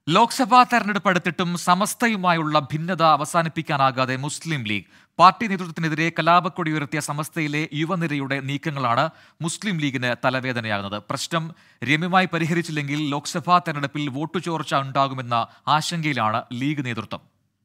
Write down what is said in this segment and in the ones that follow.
ലോക്സഭാ തെരഞ്ഞെടുപ്പ് അടുത്തിട്ടും സമസ്തയുമായുള്ള ഭിന്നത അവസാനിപ്പിക്കാനാകാതെ മുസ്ലിം league party നേതൃത്വത്തിനെതിരെ കലാപക്കൊടി ഉയർത്തിയ സമസ്തയിലെ യുവനിരയുടെ നീക്കങ്ങളാണ് മുസ്ലിം ലീഗിന് തലവേദനയാകുന്നത് പ്രശ്നം രമ്യമായി പരിഹരിച്ചില്ലെങ്കിൽ ലോക്സഭാ തെരഞ്ഞെടുപ്പിൽ വോട്ടു ചോർച്ച ഉണ്ടാകുമെന്ന ആശങ്കയിലാണ് ലീഗ് നേതൃത്വം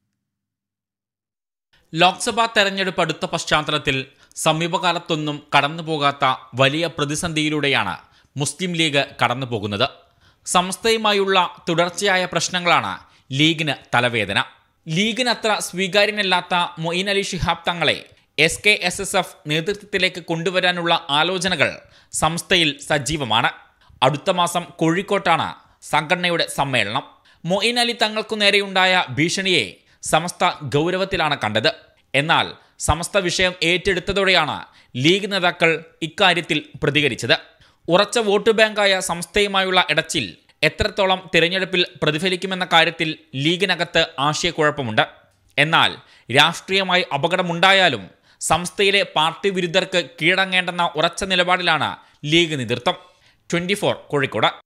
ലോക്സഭാ തെരഞ്ഞെടുപ്പ് അടുത്ത പശ്ചാത്തലത്തിൽ സമീപകാലത്തൊന്നും കടന്നുപോകാത്ത വലിയ പ്രതിസന്ധിയിലൂടെയാണ് മുസ്ലിം ലീഗ് കടന്നുപോകുന്നത് സംസ്ഥയുമായുള്ള തുടർച്ചയായ പ്രശ്നങ്ങളാണ് ലീഗിന് തലവേദന ലീഗിന് അത്ര സ്വീകാര്യനല്ലാത്ത മൊയ്ൻ അലി ശിഹാബ് തങ്ങളെ S K S S F നേതൃത്വത്തിലേക്ക് കൊണ്ടുവരാനുള്ള ആലോചനകൾ സംസ്ഥയിൽ സജീവമാണ് അടുത്ത മാസം കോഴിക്കോട്ടാണ് സംഘടനയുടെ സമ്മേളനം മൊയ്ൻ അലി തങ്ങൾക്കു നേരെയുണ്ടായ ഭീഷണിയെ സമസ്ത ഗൗരവത്തിലാണ് കണ്ടത് എന്നാൽ സമസ്ത വിഷയം ഏറ്റെടുത്തതോടെയാണ് ലീഗ് നേതാക്കൾ ഇക്കാര്യത്തിൽ പ്രതികരിച്ചത് ഉറച്ച വോട്ട് ബാങ്കായ സംസ്ഥയുമായുള്ള ഇടച്ചിൽ എത്രത്തോളം തിരഞ്ഞെടുപ്പിൽ പ്രതിഫലിക്കുമെന്ന കാര്യത്തിൽ ലീഗിനകത്ത് ആശയക്കുഴപ്പമുണ്ട് എന്നാൽ രാഷ്ട്രീയമായി അപകടമുണ്ടായാലും സംസ്ഥയിലെ പാർട്ടി വിരുദ്ധർക്ക് കീഴടങ്ങേണ്ടെന്ന ഉറച്ച നിലപാടിലാണ് ലീഗ് നേതൃത്വം ട്വന്റി കോഴിക്കോട്